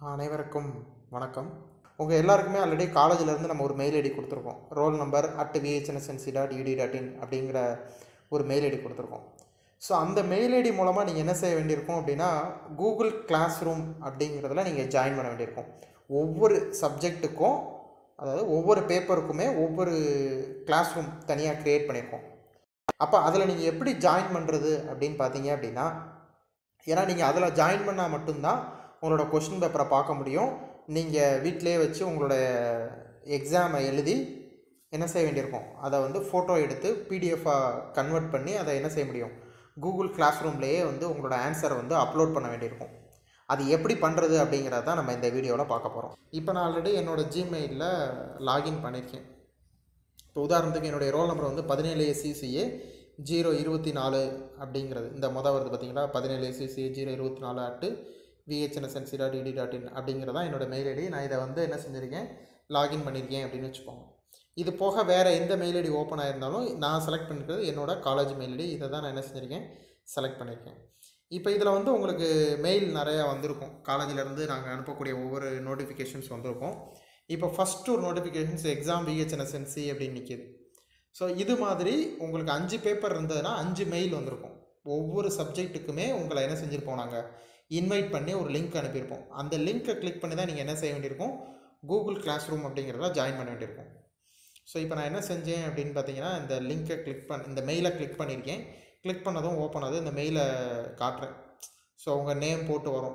அனைவருக்கும் வணக்கம் உங்கள் எல்லாருக்குமே ஆல்ரெடி காலேஜிலேருந்து நம்ம ஒரு மெயில் ஐடி கொடுத்துருக்கோம் roll number at VHNSNC dot ED dot in அப்படிங்கிற ஒரு மெயில் ஐடி கொடுத்துருக்கோம் ஸோ அந்த மெயில் ஐடி மூலமாக நீங்கள் என்ன செய்ய வேண்டியிருக்கும் அப்படின்னா கூகுள் கிளாஸ் ரூம் அப்படிங்கிறதுல நீங்கள் ஜாயின் பண்ண வேண்டியிருக்கும் ஒவ்வொரு சப்ஜெக்ட்டுக்கும் அதாவது ஒவ்வொரு பேப்பருக்குமே ஒவ்வொரு கிளாஸ் ரூம் தனியாக க்ரியேட் பண்ணியிருக்கோம் அப்போ அதில் நீங்கள் எப்படி ஜாயின் பண்ணுறது அப்படின்னு பார்த்தீங்க அப்படின்னா ஏன்னா நீங்கள் அதில் ஜாயின் பண்ணால் மட்டும்தான் உங்களோட கொஷின் பேப்பரை பார்க்க முடியும் நீங்கள் வீட்டிலே வச்சு உங்களோட எக்ஸாமை எழுதி என்ன செய்ய வேண்டியிருக்கும் அதை வந்து ஃபோட்டோ எடுத்து பிடிஎஃபாக கன்வெர்ட் பண்ணி அதை என்ன செய்ய முடியும் கூகுள் கிளாஸ் ரூம்லேயே வந்து உங்களோட ஆன்சரை வந்து அப்லோட் பண்ண வேண்டியிருக்கும் அது எப்படி பண்ணுறது அப்படிங்கிறத தான் நம்ம இந்த வீடியோவில் பார்க்க போகிறோம் இப்போ நான் ஆல்ரெடி என்னோடய ஜிமெயிலில் லாகின் பண்ணியிருக்கேன் இப்போ உதாரணத்துக்கு என்னுடைய ரோல் நம்பர் வந்து பதினேழு சிசிஏ ஜீரோ இருபத்தி நாலு அப்படிங்கிறது இந்த மொதல் வருது பார்த்தீங்களா பதினேழு சிசிஏ ஜீரோ இருபத்தி நாலு at VHNSNC dot ED dot in அப்படிங்கிறதான் என்னோட மெயில் ஐடி நான் இதை வந்து என்ன செஞ்சுருக்கேன் லாகின் பண்ணியிருக்கேன் அப்படின்னு வச்சுக்கோங்க இது போக வேறு எந்த மெயில் ஐடி ஓப்பன் ஆயிருந்தாலும் நான் செலக்ட் பண்ணிக்கிறது என்னோட காலேஜ் மெயில் ஐடி இதை தான் நான் என்ன செஞ்சுருக்கேன் செலக்ட் பண்ணியிருக்கேன் இப்போ இதில் வந்து உங்களுக்கு மெயில் நிறையா வந்திருக்கும் காலேஜிலேருந்து நாங்கள் அனுப்பக்கூடிய ஒவ்வொரு நோட்டிஃபிகேஷன்ஸ் வந்திருக்கும் இப்போ ஃபஸ்ட்டு ஒரு நோட்டிஃபிகேஷன்ஸ் எக்ஸாம் விஹெச்என்எஸ்என்சி அப்படின்னு நிற்கிது ஸோ இது மாதிரி உங்களுக்கு அஞ்சு பேப்பர் இருந்ததுன்னா அஞ்சு மெயில் வந்திருக்கும் ஒவ்வொரு சப்ஜெக்ட்டுக்குமே உங்களை என்ன செஞ்சுருப்போம் நாங்கள் இன்வைட் பண்ணி ஒரு லிங்க் அனுப்பியிருப்போம் அந்த லிங்க்கை கிளிக் பண்ணி தான் நீங்கள் என்ன செய்ய வேண்டியிருக்கும் கூகுள் கிளாஸ் ரூம் அப்படிங்கிறத ஜாயின் பண்ண வேண்டியிருக்கும் ஸோ இப்போ நான் என்ன செஞ்சேன் அப்படின்னு பார்த்தீங்கன்னா இந்த லிங்க்கை கிளிக் பண்ண இந்த மெயிலை கிளிக் பண்ணியிருக்கேன் கிளிக் பண்ணதும் ஓப்பன் ஆகுது இந்த மெயிலை காட்டுறேன் ஸோ உங்கள் நேம் போட்டு வரும்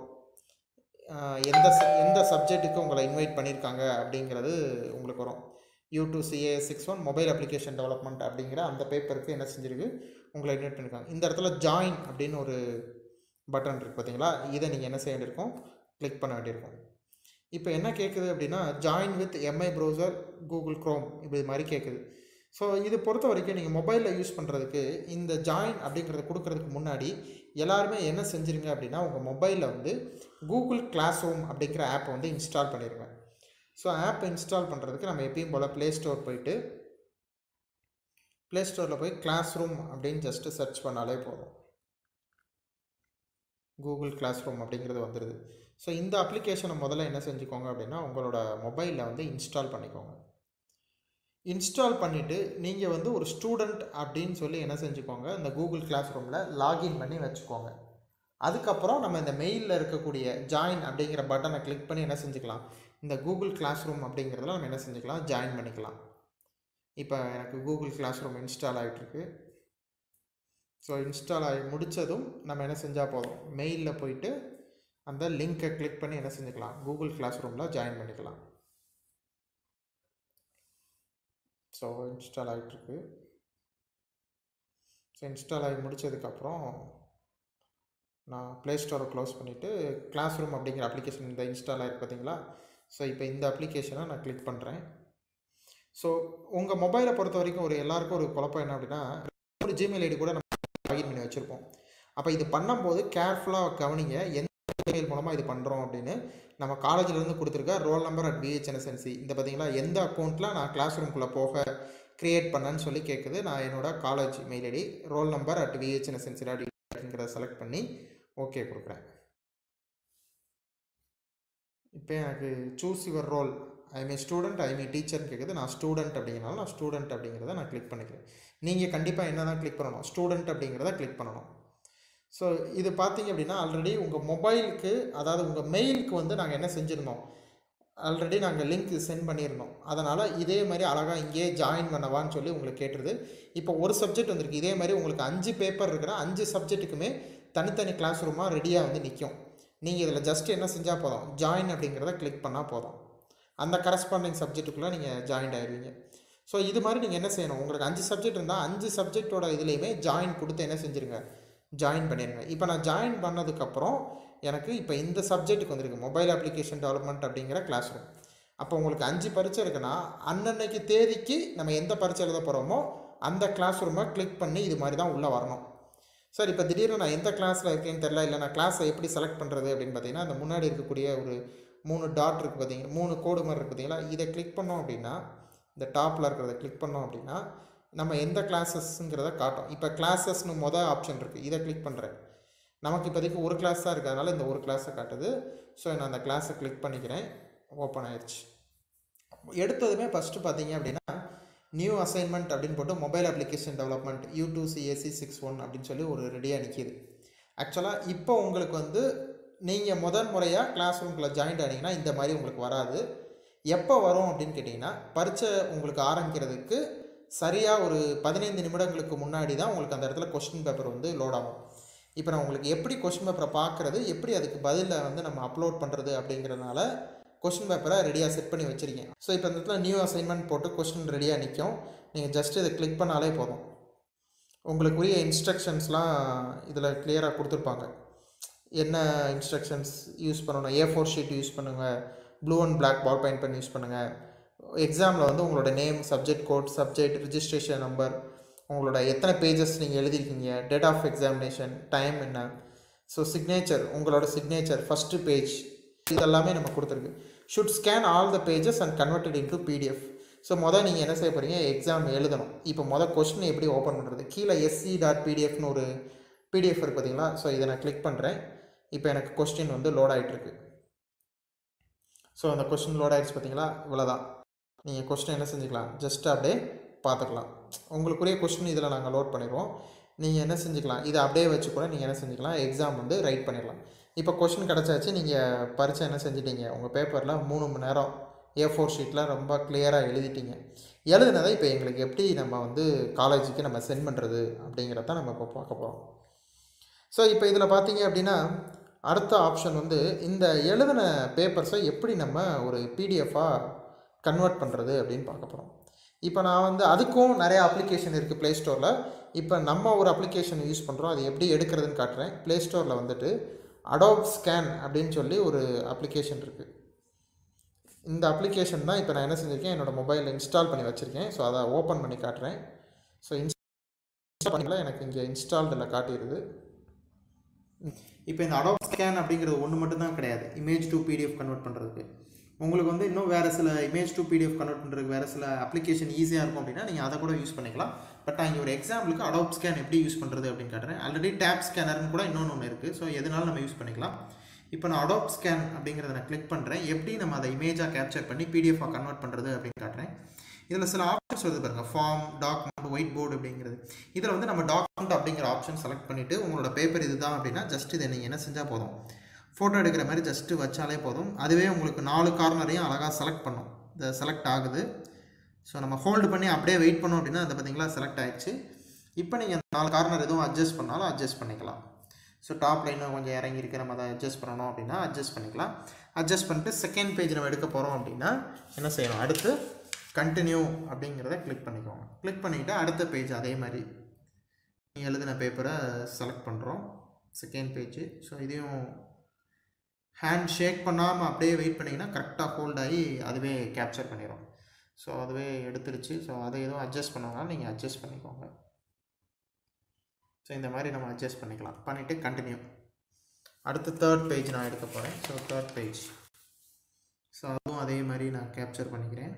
ஆஹ் எந்த ச- எந்த சப்ஜெக்ட்டுக்கு உங்களை இன்வைட் பண்ணியிருக்காங்க அப்படிங்கிறது உங்களுக்கு வரும் U two CA six one mobile application development அப்படிங்கிற அந்த பேப்பருக்கு என்ன செஞ்சிருக்கு உங்களை இன்வைட் பண்ணியிருக்காங்க இந்த இடத்துல ஜாயின் அப்படின்னு ஒரு பட்டன் இருக்குது பார்த்தீங்களா இதை நீங்கள் என்ன செய்ய வேண்டியிருக்கும் கிளிக் பண்ண வேண்டியிருக்கும் இப்போ என்ன கேட்குது அப்படின்னா join with MI browser Google Chrome இப்படி மாதிரி கேட்குது ஸோ இது பொறுத்த வரைக்கும் நீங்கள் மொபைலில் யூஸ் பண்ணுறதுக்கு இந்த ஜாயின் அப்படிங்கிறத கொடுக்கறதுக்கு முன்னாடி எல்லாருமே என்ன செஞ்சுருங்க அப்படின்னா உங்கள் மொபைலில் வந்து கூகுள் கிளாஸ் ரூம் அப்படிங்கிற ஆப்பை வந்து இன்ஸ்டால் பண்ணிடுங்க ஸோ ஆப் இன்ஸ்டால் பண்ணுறதுக்கு நம்ம எப்பயும் போல் ப்ளே ஸ்டோர் போயிட்டு ப்ளே ஸ்டோரில் போய் கிளாஸ் ரூம் அப்படின்னு ஜஸ்ட்டு சர்ச் பண்ணாலே போதும் கூகுள் கிளாஸ் ரூம் அப்படிங்கிறது வந்துடுது ஸோ இந்த அப்ளிகேஷனை முதல்ல என்ன செஞ்சுக்கோங்க அப்படின்னா உங்களோட மொபைலில் வந்து இன்ஸ்டால் பண்ணிக்கோங்க இன்ஸ்டால் பண்ணிவிட்டு நீங்கள் வந்து ஒரு ஸ்டூடெண்ட் அப்படின்னு சொல்லி என்ன செஞ்சுக்கோங்க இந்த கூகுள் கிளாஸ் ரூமில் லாகின் பண்ணி வச்சுக்கோங்க அதுக்கப்புறம் நம்ம இந்த மெயிலில் இருக்கக்கூடிய ஜாயின் அப்படிங்கிற பட்டனை கிளிக் பண்ணி என்ன செஞ்சுக்கலாம் இந்த கூகுள் கிளாஸ் ரூம் அப்படிங்கிறதுல நம்ம என்ன செஞ்சுக்கலாம் ஜாயின் பண்ணிக்கலாம் இப்போ எனக்கு கூகுள் கிளாஸ் ரூம் இன்ஸ்டால் ஆகிட்டுருக்கு ஸோ இன்ஸ்டால் ஆகி முடித்ததும் நம்ம என்ன செஞ்சால் போதும் மெயிலில் போயிட்டு அந்த லிங்க்கை கிளிக் பண்ணி என்ன செஞ்சுக்கலாம் கூகுள் கிளாஸ் ரூமில் ஜாயின் பண்ணிக்கலாம் ஸோ இன்ஸ்டால் ஆகிட்டுருக்கு ஸோ இன்ஸ்டால் ஆகி முடித்ததுக்கப்புறம் நான் ப்ளே ஸ்டோரை க்ளோஸ் பண்ணிவிட்டு கிளாஸ் ரூம் அப்படிங்கிற அப்ளிகேஷன் இந்த இன்ஸ்டால் ஆகிருக்கு பார்த்தீங்களா ஸோ இப்போ இந்த அப்ளிகேஷனை நான் கிளிக் பண்ணுறேன் ஸோ உங்கள் மொபைலை பொறுத்த வரைக்கும் ஒரு எல்லாருக்கும் ஒரு குழப்பம் என்ன அப்படின்னா ஒரு ஜிமெயில் ஐடி கூட நம்ம லாகின் பண்ணி வச்சுருப்போம் அப்போ இது பண்ணும்போது கேர்ஃபுல்லாக கவனிங்க எந்த மெயில் மூலமாக இது பண்ணுறோம் அப்படின்னு நம்ம காலேஜ்லேருந்து கொடுத்துருக்க ரோல் நம்பர் அட் விஹெச்என்எஸ்என்சி இந்த பார்த்தீங்களா எந்த அக்கௌண்ட்டில் நான் கிளாஸ் ரூம்குள்ளே போக க்ரியேட் பண்ணேன்னு சொல்லி கேட்குது நான் என்னோட college mail ID roll number at VHNSNC dot அப்படிங்கிறத செலக்ட் பண்ணி ஓகே கொடுக்குறேன் இப்போ எனக்கு choose your role I'm a student I'm a டீச்சர்னு கேட்குது நான் ஸ்டூடெண்ட் அப்படிங்கிறனால நான் ஸ்டூடெண்ட் அப்படிங்கிறத நான் கிளிக் பண்ணிக்கிறேன் நீங்கள் கண்டிப்பாக என்ன தான் கிளிக் பண்ணணும் ஸ்டூடெண்ட் அப்படிங்கிறத கிளிக் பண்ணணும் ஸோ இது பார்த்தீங்க அப்படின்னா ஆல்ரெடி உங்கள் மொபைலுக்கு அதாவது உங்கள் மெயிலுக்கு வந்து நாங்கள் என்ன செஞ்சுருந்தோம் ஆல்ரெடி நாங்கள் லிங்க் சென்ட் பண்ணியிருந்தோம் அதனால் இதே மாதிரி அழகாக இங்கேயே ஜாயின் பண்ணவான்னு சொல்லி உங்களுக்கு கேட்டுருது இப்போ ஒரு சப்ஜெக்ட் வந்திருக்கு இதே மாதிரி உங்களுக்கு அஞ்சு பேப்பர் இருக்குன்னா அஞ்சு சப்ஜெக்ட்டுக்குமே தனித்தனி கிளாஸ் ரூமாக ரெடியாக வந்து நிற்கும் நீங்கள் இதில் ஜஸ்ட் என்ன செஞ்சால் போதும் ஜாயின் அப்படிங்கிறத கிளிக் பண்ணால் போதும் அந்த கரஸ்பாண்டிங் சப்ஜெக்ட்டுக்குள்ளே நீங்கள் ஜாயின் ஆயிடுவீங்க ஸோ இது மாதிரி நீங்கள் என்ன செய்யணும் உங்களுக்கு அஞ்சு சப்ஜெக்ட் இருந்தால் அஞ்சு சப்ஜெக்டோட இதுலேயுமே ஜாயின் கொடுத்து என்ன செஞ்சுருங்க ஜாயின் பண்ணிடுங்க இப்போ நான் ஜாயின் பண்ணதுக்கப்புறம் எனக்கு இப்போ இந்த சப்ஜெக்ட்டுக்கு வந்திருக்கு மொபைல் அப்ளிகேஷன் டெவலப்மெண்ட் அப்படிங்கிற கிளாஸ் ரூம் அப்போ உங்களுக்கு அஞ்சு பரீட்சை இருக்குன்னா அன்னன்னைக்கு தேதிக்கு நம்ம எந்த பரீட்சை எழுத போகிறோமோ அந்த கிளாஸ் ரூமை கிளிக் பண்ணி இது மாதிரி தான் உள்ளே வரணும் சார் இப்போ திடீர்னு நான் எந்த கிளாஸில் இருக்கேன்னு தெரில இல்லை நான் கிளாஸை எப்படி செலக்ட் பண்ணுறது அப்படின்னு பார்த்தீங்கன்னா அந்த முன்னாடி இருக்கக்கூடிய ஒரு மூணு டாட் இருக்குது பார்த்தீங்கன்னா மூணு கோடு மாதிரி இருக்குது பார்த்தீங்களா இதை கிளிக் பண்ணோம் அப்படின்னா இந்த டாப்பில் இருக்கிறத கிளிக் பண்ணோம் அப்படின்னா நம்ம எந்த கிளாஸஸ்ங்கிறத காட்டும் இப்போ கிளாஸஸ்னு மொதல் ஆப்ஷன் இருக்குது இதை கிளிக் பண்ணுறேன் நமக்கு இப்போதைக்கு ஒரு கிளாஸ் தான் இருக்கிறதுனால இந்த ஒரு கிளாஸை காட்டுது ஸோ நான் அந்த கிளாஸை கிளிக் பண்ணிக்கிறேன் ஓப்பன் ஆயிடுச்சு எடுத்ததுமே ஃபஸ்ட்டு பார்த்தீங்க அப்படின்னா நியூ அசைன்மெண்ட் அப்படின்னு போட்டு mobile application development U two CSC six one அப்படின்னு சொல்லி ஒரு ரெடியாக நிற்கிது ஆக்சுவலாக இப்போ உங்களுக்கு வந்து நீங்கள் முதல் முறையாக கிளாஸ் ரூம்குள்ளே ஜாயின் ஆனீங்கன்னா இந்த மாதிரி உங்களுக்கு வராது எப்போ வரும் அப்படின்னு கேட்டிங்கன்னா பரீட்சை உங்களுக்கு ஆரம்பிக்கிறதுக்கு சரியாக ஒரு பதினைந்து நிமிடங்களுக்கு முன்னாடி தான் உங்களுக்கு அந்த இடத்துல கொஸ்டின் பேப்பர் வந்து லோட் ஆகும் இப்போ நான் உங்களுக்கு எப்படி கொஸ்டின் பேப்பரை பார்க்குறது எப்படி அதுக்கு பதிலில் வந்து நம்ம அப்லோட் பண்ணுறது அப்படிங்கிறதுனால கொஸ்டின் பேப்பரை ரெடியாக செட் பண்ணி வச்சுருக்கேன் ஸோ இப்போ இந்த இடத்துல நியூ அசைன்மெண்ட் போட்டு கொஸ்டின் ரெடியாக நிற்கும் நீங்கள் ஜஸ்ட் இதை கிளிக் பண்ணாலே போதும் உங்களுக்குரிய இன்ஸ்ட்ரக்ஷன்ஸ்லாம் இதில் கிளியராக கொடுத்துருப்பாங்க என்ன இன்ஸ்ட்ரக்ஷன்ஸ் யூஸ் பண்ணணும் ஏ ஃபோர் ஷீட் யூஸ் பண்ணுங்கள் blue and black ball point பண்ணி யூஸ் பண்ணுங்கள் எக்ஸாமில் வந்து உங்களோட name subject code subject registration number உங்களோட எத்தனை பேஜஸ் நீங்கள் எழுதிருக்கீங்க டேட் ஆஃப் எக்ஸாமினேஷன் டைம் என்ன ஸோ சிக்னேச்சர் உங்களோட சிக்னேச்சர் ஃபஸ்ட்டு பேஜ் இதெல்லாமே நம்ம கொடுத்துருக்கு should scan all the pages and converted into PDF so மொதல் நீங்கள் என்ன செய்ய போகிறீங்க எக்ஸாம் எழுதணும் இப்போ மொதல் கொஸ்டின் எப்படி ஓப்பன் பண்ணுறது கீழே எஸ்சி டாட் பிடிஎஃப்னு ஒரு பிடிஎஃப் இருக்குது பார்த்தீங்களா ஸோ இதை நான் கிளிக் பண்ணுறேன் இப்போ எனக்கு கொஸ்டின் வந்து லோட் ஆகிட்டுருக்கு ஸோ அந்த கொஸ்டின் லோட் ஆகிடுச்சு பார்த்தீங்களா இவ்வளோதான் நீங்கள் கொஸ்டின் என்ன செஞ்சுக்கலாம் ஜஸ்ட் அப்படியே பார்த்துக்கலாம் உங்களுக்குரிய கொஸ்டின் இதில் நாங்கள் லோட் பண்ணிடுவோம் நீங்கள் என்ன செஞ்சுக்கலாம் இதை அப்படியே வச்சு கூட நீங்கள் என்ன செஞ்சுக்கலாம் எக்ஸாம் வந்து ரைட் பண்ணிடலாம் இப்போ கொஸ்டின் கிடச்சாச்சு நீங்கள் பரீட்சை என்ன செஞ்சிட்டீங்க உங்கள் பேப்பரில் மூணு மணி நேரம் ஏ ஃபோர் ஷீட்டில் ரொம்ப கிளியராக எழுதிட்டீங்க எழுதுனதை இப்போ எங்களுக்கு எப்படி நம்ம வந்து காலேஜுக்கு நம்ம சென்ட் பண்ணுறது அப்படிங்கிறத நம்ம இப்போ பார்க்க போகிறோம் ஸோ இப்போ இதில் பார்த்தீங்க அப்படின்னா அடுத்த ஆப்ஷன் வந்து இந்த எழுதின பேப்பர்ஸை எப்படி நம்ம ஒரு பிடிஎஃபாக கன்வெர்ட் பண்ணுறது அப்படின்னு பார்க்க போகிறோம் இப்போ நான் வந்து அதுக்கும் நிறைய அப்ளிகேஷன் இருக்குது ப்ளே ஸ்டோரில் இப்போ நம்ம ஒரு அப்ளிகேஷன் யூஸ் பண்ணுறோம் அது எப்படி எடுக்கிறதுன்னு காட்டுறேன் ப்ளே ஸ்டோரில் வந்துட்டு அடோப் ஸ்கேன் அப்படின்னு சொல்லி ஒரு அப்ளிகேஷன் இருக்குது இந்த அப்ளிகேஷன் தான் இப்போ நான் என்ன செஞ்சுருக்கேன் என்னோடய மொபைலில் இன்ஸ்டால் பண்ணி வச்சுருக்கேன் ஸோ அதை ஓப்பன் பண்ணி காட்டுறேன் ஸோ இன்ஸ்டால் பண்ணிக்கலாம் எனக்கு இங்கே இன்ஸ்டால்டில் காட்டிடுது இப்போ இந்த அடோப் ஸ்கேன் அப்படிங்கிறது ஒன்று மட்டும் தான் கிடையாது இமேஜ் டு பிடிஎஃப் கன்வெர்ட் பண்ணுறதுக்கு உங்களுக்கு வந்து இன்னும் வேறு சில இமேஜ் டு பிடிஎஃப் கன்வெர்ட் பண்ணுறதுக்கு வேறு சில அப்ளிகேஷன் ஈஸியாக இருக்கும் அப்படின்னா நீங்கள் அதை கூட யூஸ் பண்ணிக்கலாம் பட் நான் இங்கே ஒரு எக்ஸாம்பிளுக்கு அடோப் ஸ்கேன் எப்படி யூஸ் பண்ணுறது அப்படின்னு காட்டுறேன் ஆல்ரெடி டேப் ஸ்கேனர்னு கூட இன்னொன்று ஒன்று இருக்குது ஸோ எதனாலும் நம்ம யூஸ் பண்ணிக்கலாம் இப்போ நான் அடோப் ஸ்கேன் அப்படிங்கிறத நான் கிளிக் பண்ணுறேன் எப்படி நம்ம அதை இமேஜாக கேப்சர் பண்ணி பிடிஎஃபாக கன்வெர்ட் பண்ணுறது அப்படின்னு காட்டுறேன் இதில் சில ஆப்ஷன்ஸ் வருது பாருங்கள் ஃபார்ம் டாக்குமெண்ட் ஒயிட் போர்டு அப்படிங்கிறது இதில் வந்து நம்ம டாக்குமெண்ட் அப்படிங்கிற ஆப்ஷன் செலக்ட் பண்ணிவிட்டு உங்களோட பேப்பர் இதுதான் அப்படின்னா ஜஸ்ட் இதை நீங்கள் என்ன செஞ்சால் போதும் ஃபோட்டோ எடுக்கிற மாதிரி ஜஸ்ட்டு வச்சாலே போதும் அதுவே உங்களுக்கு நாலு கார்னரையும் அழகாக செலக்ட் பண்ணும் இந்த செலக்ட் ஆகுது ஸோ நம்ம ஹோல்டு பண்ணி அப்படியே வெயிட் பண்ணோம் அப்படின்னா அது பார்த்தீங்களா செலக்ட் ஆகிடுச்சு இப்போ நீங்கள் அந்த நாலு கார்னர் எதுவும் அட்ஜஸ்ட் பண்ணாலும் அட்ஜஸ்ட் பண்ணிக்கலாம் ஸோ டாப்பில் இன்னும் கொஞ்சம் இறங்கி இருக்கு நம்ம அதை அட்ஜஸ்ட் பண்ணணும் அப்படின்னா அட்ஜஸ்ட் பண்ணிக்கலாம் அட்ஜஸ்ட் பண்ணிட்டு செகண்ட் பேஜ் நம்ம எடுக்க போகிறோம் அப்படின்னா என்ன செய்யணும் அடுத்து கண்டினியூ அப்படிங்கிறத கிளிக் பண்ணிக்கோங்க கிளிக் பண்ணிவிட்டு அடுத்த பேஜ் அதே மாதிரி நீங்கள் எழுதின பேப்பரை செலக்ட் பண்ணுறோம் செகண்ட் பேஜ் ஸோ இதையும் ஹேண்ட் ஷேக் பண்ணாமல் அப்படியே வெயிட் பண்ணிங்கன்னா கரெக்டாக ஹோல்ட் ஆகி அதுவே கேப்சர் பண்ணிடும் ஸோ அதுவே எடுத்துருச்சு ஸோ அதை எதுவும் அட்ஜஸ்ட் பண்ணுவாங்க நீங்கள் அட்ஜஸ்ட் பண்ணிக்கோங்க ஸோ இந்த மாதிரி நம்ம அட்ஜஸ்ட் பண்ணிக்கலாம் பண்ணிவிட்டு கண்டினியூ அடுத்து தேர்ட் பேஜ் நான் எடுக்க போகிறேன் ஸோ தேர்ட் பேஜ் ஸோ அதுவும் அதே மாதிரி நான் கேப்சர் பண்ணிக்கிறேன்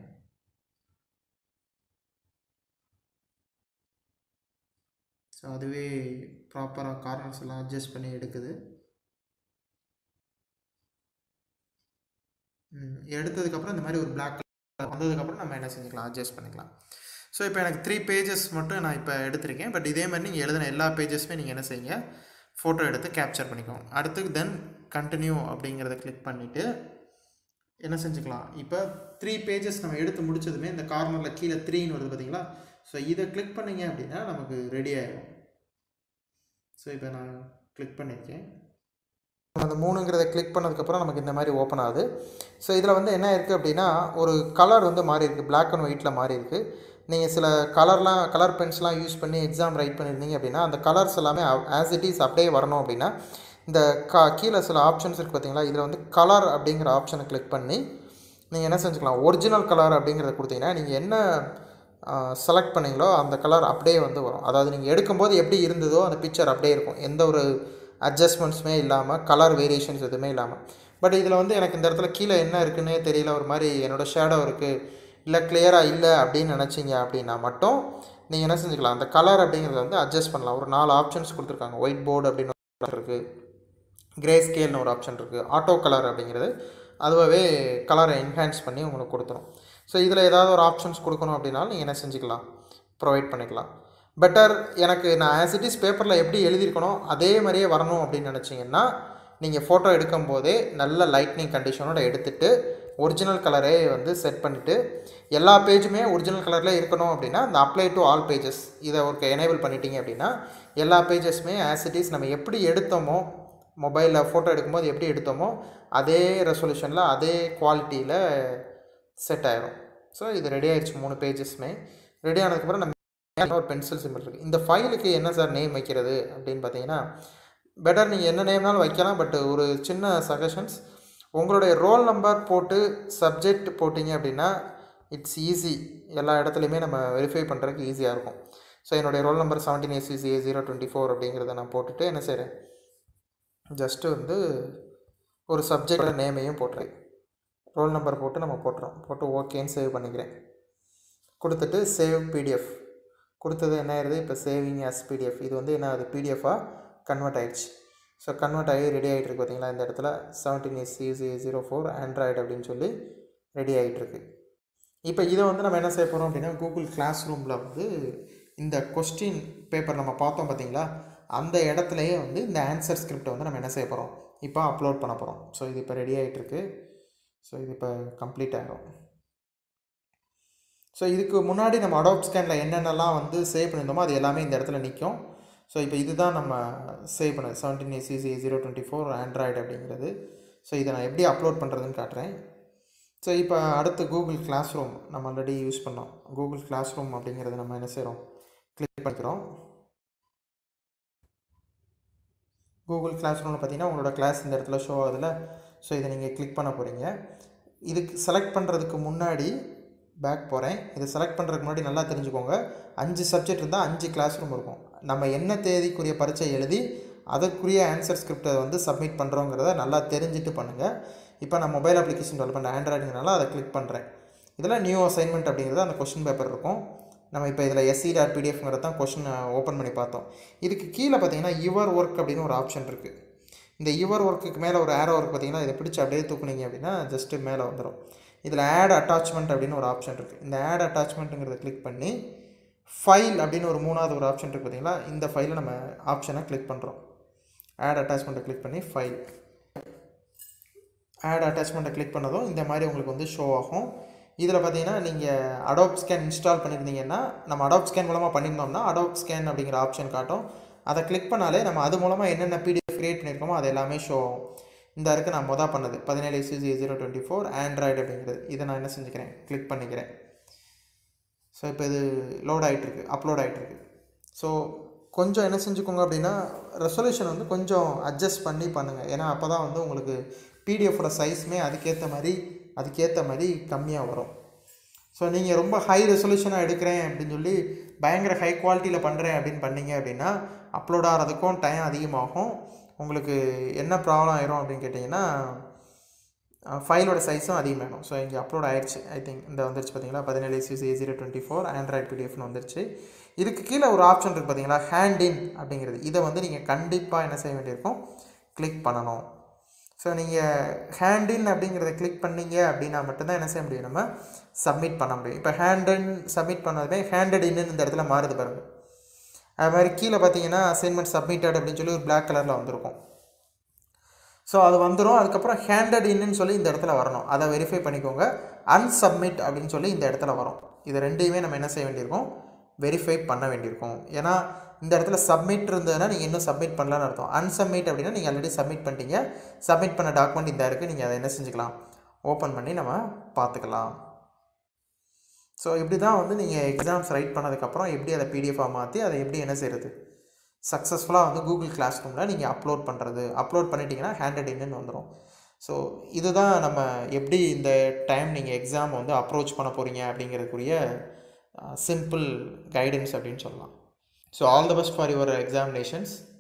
ஸோ அதுவே ப்ராப்பராக கார்னர்ஸ் எல்லாம் அட்ஜஸ்ட் பண்ணி எடுக்குது எடுத்ததுக்கப்புறம் இந்த மாதிரி ஒரு பிளாக் கலர் வந்ததுக்கப்புறம் நம்ம என்ன செஞ்சுக்கலாம் அட்ஜஸ்ட் பண்ணிக்கலாம் ஸோ இப்போ எனக்கு த்ரீ பேஜஸ் மட்டும் நான் இப்போ எடுத்திருக்கேன் பட் இதே மாதிரி நீங்கள் எழுதின எல்லா பேஜஸுமே நீங்கள் என்ன செய்யுங்க ஃபோட்டோ எடுத்து கேப்சர் பண்ணிக்கோங்க அடுத்து தென் கண்டினியூ அப்படிங்கிறத கிளிக் பண்ணிவிட்டு என்ன செஞ்சுக்கலாம் இப்போ த்ரீ பேஜஸ் நம்ம எடுத்து முடிச்சதுமே இந்த கார்னரில் கீழே த்ரீன்னு வருது பார்த்தீங்களா ஸோ இதை கிளிக் பண்ணிங்க அப்படின்னா நமக்கு ரெடி ஆகிடும் ஸோ இப்போ நான் கிளிக் பண்ணியிருக்கேன் அந்த மூணுங்கிறத கிளிக் பண்ணதுக்கப்புறம் நமக்கு இந்த மாதிரி ஓப்பன் ஆகுது ஸோ இதில் வந்து என்ன இருக்குது அப்படின்னா ஒரு கலர் வந்து மாறி இருக்குது பிளாக் அண்ட் ஒயிட்டில் மாறி இருக்குது நீங்கள் சில கலர்லாம் கலர் பென்ஸ்லாம் யூஸ் பண்ணி எக்ஸாம் ரைட் பண்ணியிருந்தீங்க அப்படின்னா அந்த கலர்ஸ் எல்லாமே ஆஸ் இட் இஸ் அப்படியே வரணும் அப்படின்னா இந்த கா கீழே சில ஆப்ஷன்ஸ் இருக்குது பார்த்தீங்களா இதில் வந்து கலர் அப்படிங்கிற ஆப்ஷனை கிளிக் பண்ணி நீங்கள் என்ன செஞ்சுக்கலாம் ஒரிஜினல் கலர் அப்படிங்கிறத கொடுத்தீங்கன்னா நீங்கள் என்ன செலக்ட் பண்ணீங்களோ அந்த கலர் அப்படியே வந்து வரும் அதாவது நீங்கள் எடுக்கும்போது எப்படி இருந்ததோ அந்த பிக்சர் அப்படியே இருக்கும் எந்த ஒரு அட்ஜஸ்ட்மெண்ட்ஸுமே இல்லாமல் கலர் வேரியேஷன்ஸ் எதுவுமே இல்லாமல் பட் இதில் வந்து எனக்கு இந்த இடத்துல கீழே என்ன இருக்குன்னே தெரியல ஒரு மாதிரி என்னோடய ஷேடோ இருக்குது இல்லை கிளியராக இல்லை அப்படின்னு நினச்சிங்க அப்படின்னா மட்டும் நீங்கள் என்ன செஞ்சுக்கலாம் அந்த கலர் அப்படிங்கிறத வந்து அட்ஜஸ்ட் பண்ணலாம் ஒரு நாலு ஆப்ஷன்ஸ் கொடுத்துருக்காங்க ஒயிட் போர்டு அப்படின்னு இருக்குது கிரே ஸ்கேல்னு ஒரு ஆப்ஷன் இருக்குது ஆட்டோ கலர் அப்படிங்கிறது அதுவாகவே கலரை என்ஹான்ஸ் பண்ணி உங்களுக்கு கொடுத்துரும் ஸோ இதில் ஏதாவது ஒரு ஆப்ஷன்ஸ் கொடுக்கணும் அப்படின்னாலும் நீங்கள் என்ன செஞ்சுக்கலாம் ப்ரொவைட் பண்ணிக்கலாம் பெட்டர் எனக்கு நான் ஆஸ் இட் இஸ் பேப்பரில் எப்படி எழுதியிருக்கணும் அதே மாதிரியே வரணும் அப்படின்னு நினச்சிங்கன்னா நீங்கள் ஃபோட்டோ எடுக்கும் போதே நல்ல லைட்னிங் கண்டிஷனோட எடுத்துகிட்டு ஒரிஜினல் கலரே வந்து செட் பண்ணிவிட்டு எல்லா பேஜுமே ஒரிஜினல் கலரில் இருக்கணும் அப்படின்னா இந்த அப்ளை டு ஆல் பேஜஸ் இதை ஒரு எனேபிள் பண்ணிட்டீங்க அப்படின்னா எல்லா பேஜஸுமே ஆஸ் இட் இஸ் நம்ம எப்படி எடுத்தோமோ மொபைலில் ஃபோட்டோ எடுக்கும்போது எப்படி எடுத்தோமோ அதே ரெசல்யூஷனில் அதே குவாலிட்டியில் செட் ஆயிரும் ஸோ இது ரெடி ஆயிடுச்சு மூணு பேஜஸ்மே ரெடி ஆனதுக்கப்புறம் நம்ம ஒரு பென்சில் சிம்பிள் இருக்குது இந்த ஃபைலுக்கு என்ன சார் நேம் வைக்கிறது அப்படின்னு பார்த்தீங்கன்னா பெட்டர் நீங்கள் என்ன நேம்னாலும் வைக்கலாம் பட் ஒரு சின்ன சஜஷன்ஸ் உங்களுடைய ரோல் நம்பர் போட்டு சப்ஜெக்ட் போட்டிங்க அப்படின்னா இட்ஸ் ஈஸி எல்லா இடத்துலையுமே நம்ம வெரிஃபை பண்ணுறதுக்கு ஈஸியாக இருக்கும் ஸோ என்னுடைய roll number seventeen SCC A zero twenty four அப்படிங்கிறத நான் போட்டுட்டு என்ன செய்கிறேன் ஜஸ்ட்டு வந்து ஒரு சப்ஜெக்டோட நேமையும் போட்டுறேன் ரோல் நம்பர் போட்டு நம்ம போட்டுறோம் போட்டு ஓகேன்னு சேவ் பண்ணிக்கிறேன் கொடுத்துட்டு சேவ் பிடிஎஃப் கொடுத்தது என்ன ஆயிருது இப்போ சேவிங் as பிடிஎஃப் இது வந்து என்ன ஆகுது பிடிஎஃபாக கன்வெர்ட் ஆயிடுச்சு ஸோ கன்வெர்ட் ஆகி ரெடி ஆகிட்டு இருக்கு பார்த்தீங்களா இந்த இடத்துல seventeen S CC zero four android அப்படின்னு சொல்லி ரெடி ஆகிட்டு இருக்கு இப்போ இதை வந்து நம்ம என்ன செய்ய போகிறோம் அப்படின்னா கூகுள் கிளாஸ் ரூமில் வந்து இந்த கொஸ்டின் பேப்பர் நம்ம பார்த்தோம் பார்த்தீங்களா அந்த இடத்துலையே வந்து இந்த ஆன்சர் ஸ்கிரிப்டை வந்து நம்ம என்ன செய்ய போகிறோம் இப்போ அப்லோட் பண்ண போகிறோம் ஸோ இது இப்போ ரெடி ஆகிட்டு இருக்கு ஸோ இது இப்போ கம்ப்ளீட் ஆகிடும் ஸோ இதுக்கு முன்னாடி நம்ம அடாப்ட் ஸ்கேனில் என்னென்னலாம் வந்து சேவ் பண்ணியிருந்தோமோ அது எல்லாமே இந்த இடத்துல நிற்கும் ஸோ இப்போ இதுதான் நம்ம சேவ் பண்ணது seventeen ACC zero twenty four android அப்படிங்கிறது ஸோ இதை நான் எப்படி அப்லோட் பண்ணுறதுன்னு காட்டுறேன் ஸோ இப்போ அடுத்து கூகுள் கிளாஸ் ரூம் நம்ம ஆல்ரெடி யூஸ் பண்ணோம் கூகுள் கிளாஸ் ரூம் அப்படிங்கிறத நம்ம என்ன செய்கிறோம் கிளிக் பண்ணிக்கிறோம் கூகுள் கிளாஸ் ரூமில் பார்த்தீங்கன்னா உங்களோட கிளாஸ் இந்த இடத்துல ஷோ ஆகுதுல ஸோ இதை நீங்கள் கிளிக் பண்ண போகிறீங்க இதுக்கு செலக்ட் பண்ணுறதுக்கு முன்னாடி பேக் போகிறேன் இதை செலக்ட் பண்ணுறதுக்கு முன்னாடி நல்லா தெரிஞ்சுக்கோங்க அஞ்சு சப்ஜெக்ட் இருந்தால் அஞ்சு கிளாஸ் ரூம் இருக்கும் நம்ம என்ன தேதிக்குரிய பரீட்சை எழுதி அதற்குரிய ஆன்சர் ஸ்கிரிப்டை வந்து சப்மிட் பண்ணுறோங்கிறத நல்லா தெரிஞ்சுட்டு பண்ணுங்கள் இப்போ நான் மொபைல் அப்ளிகேஷன் டெவலப் பண்ண ஆண்ட்ராய்டுனால அதை கிளிக் பண்ணுறேன் இதில் நியூ அசைன்மெண்ட் அப்படிங்கிறது அந்த கொஷின் பேப்பர் இருக்கும் நம்ம இப்போ இதில் எஸ்சி டாட் பிடிஎஃப்ங்கிறது தான் கொஷின் ஓப்பன் பண்ணி பார்த்தோம் இதுக்கு கீழே பார்த்தீங்கன்னா யுவர் ஒர்க் அப்படின்னு ஒரு ஆப்ஷன் இருக்குது இந்த யுவர் ஒர்க்குக்கு மேலே ஒரு ஏரோ ஒர்க் பார்த்தீங்கன்னா இதை பிடிச்சி அப்படியே தூக்குனீங்க அப்படின்னா ஜஸ்ட்டு மேலே வந்துடும் இதில் ஆட் அட்டாச்மெண்ட் அப்படின்னு ஒரு ஆப்ஷன் இருக்குது இந்த ஆட் அட்டாச்மெண்ட்டுங்கிறத கிளிக் பண்ணி ஃபைல் அப்படின்னு ஒரு மூணாவது ஒரு ஆப்ஷன் இருக்குது பார்த்தீங்களா இந்த ஃபைலை நம்ம ஆப்ஷனை கிளிக் பண்ணுறோம் ஆட் அட்டாச்மெண்ட்டை கிளிக் பண்ணி ஃபைல் ஆட் அட்டாச்மெண்ட்டை கிளிக் பண்ணதும் இந்த மாதிரி உங்களுக்கு வந்து ஷோ ஆகும் இதில் பார்த்தீங்கன்னா நீங்கள் அடாப் ஸ்கேன் இன்ஸ்டால் பண்ணியிருந்தீங்கன்னா நம்ம அடாப் ஸ்கேன் மூலமாக பண்ணியிருந்தோம்னா அடாப் ஸ்கேன் அப்படிங்கிற ஆப்ஷன் காட்டும் அதை கிளிக் பண்ணாலே நம்ம அது மூலமாக என்னென்ன பிடிஎஃப் க்ரியேட் பண்ணியிருக்கோமோ அது எல்லாமே ஷோ ஆகும் இந்த இருக்குது நான் மொதல் பண்ணது பதினேழு CC zero twenty four android அப்படிங்கிறது இதை நான் என்ன செஞ்சுக்கிறேன் கிளிக் பண்ணிக்கிறேன் ஸோ இப்போ இது லோட் ஆகிட்டுருக்கு அப்லோட் ஆகிட்டுருக்கு ஸோ கொஞ்சம் என்ன செஞ்சுக்கோங்க அப்படின்னா ரெசல்யூஷன் வந்து கொஞ்சம் அட்ஜஸ்ட் பண்ணி பண்ணுங்கள் ஏன்னா அப்போ தான் வந்து உங்களுக்கு பிடிஎஃபோட சைஸுமே அதுக்கேற்ற மாதிரி அதுக்கேற்ற மாதிரி கம்மியாக வரும் ஸோ நீங்கள் ரொம்ப ஹை ரெசல்யூஷனாக எடுக்கிறேன் அப்படின்னு சொல்லி பயங்கர ஹை குவாலிட்டியில் பண்ணுறேன் அப்படின்னு பண்ணீங்க அப்படின்னா அப்லோட் ஆகிறதுக்கும் டைம் அதிகமாகும் உங்களுக்கு என்ன ப்ராப்ளம் ஆயிரும் அப்படின்னு கேட்டிங்கன்னா ஃபைலோட சைஸும் அதிகமாகிடும் ஸோ இங்கே அப்லோட் ஆயிடுச்சு ஐ திங்க் இந்த வந்துருச்சு பார்த்தீங்களா பதினேழு CC zero twenty four android பிடிஎஃப்னு வந்துருச்சு இதுக்கு கீழே ஒரு ஆப்ஷன் இருக்குது பார்த்தீங்களா ஹேண்ட் இன் அப்படிங்கிறது இதை வந்து நீங்கள் கண்டிப்பாக என்ன செய்ய வேண்டியிருக்கும் கிளிக் பண்ணணும் ஸோ நீங்கள் ஹேண்ட் இன் அப்படிங்கிறத கிளிக் பண்ணீங்க அப்படின்னா மட்டும்தான் என்ன செய்ய முடியும் நம்ம சப்மிட் பண்ண முடியும் இப்போ ஹேண்ட் இன் சப்மிட் பண்ணதுமே ஹேண்டட் இன்னு இந்த இடத்துல மாறுது பாருங்கள் அது மாதிரி கீழே பார்த்தீங்கன்னா அசைன்மெண்ட் சப்மிட்டட் அப்படின்னு சொல்லி ஒரு பிளாக் கலரில் வந்திருக்கும் ஸோ அது வந்துடும் அதுக்கப்புறம் ஹேண்டட் இன்னு சொல்லி இந்த இடத்துல வரணும் அதை வெரிஃபை பண்ணிக்கோங்க அன்சப்மிட் அப்படின்னு சொல்லி இந்த இடத்துல வரும் இது ரெண்டையுமே நம்ம என்ன செய்ய வேண்டியிருக்கோம் வெரிஃபை பண்ண வேண்டியிருக்கும் ஏன்னா இந்த இடத்துல சப்மிட் இருந்ததுன்னா நீங்கள் இன்னும் சப்மிட் பண்ணலான்னு அர்த்தம் அன்சப்மிட் அப்படின்னா நீங்கள் ஆல்ரெடி சப்மிட் பண்ணிட்டீங்க சப்மிட் பண்ண டாக்குமெண்ட் இந்த இருக்குது நீங்கள் அதை என்ன செஞ்சுக்கலாம் ஓப்பன் பண்ணி நம்ம பார்த்துக்கலாம் ஸோ இப்படி தான் வந்து நீங்கள் எக்ஸாம்ஸ் ரைட் பண்ணதுக்கப்புறம் எப்படி அதை பிடிஎஃபாக மாற்றி அதை எப்படி என்ன செய்கிறது சக்ஸஸ்ஃபுல்லாக வந்து கூகுள் கிளாஸ் ரூமில் நீங்கள் அப்லோட் பண்ணுறது அப்லோட் பண்ணிட்டீங்கன்னா ஹேண்டட் இன்னு வந்துடும் ஸோ இதுதான் நம்ம எப்படி இந்த டைம் நீங்கள் எக்ஸாம் வந்து அப்ரோச் பண்ண போகிறீங்க அப்படிங்கிறதுக்குரிய சிம்பிள் கைடன்ஸ் அப்படின்னு சொல்லலாம் so all the best for your examinations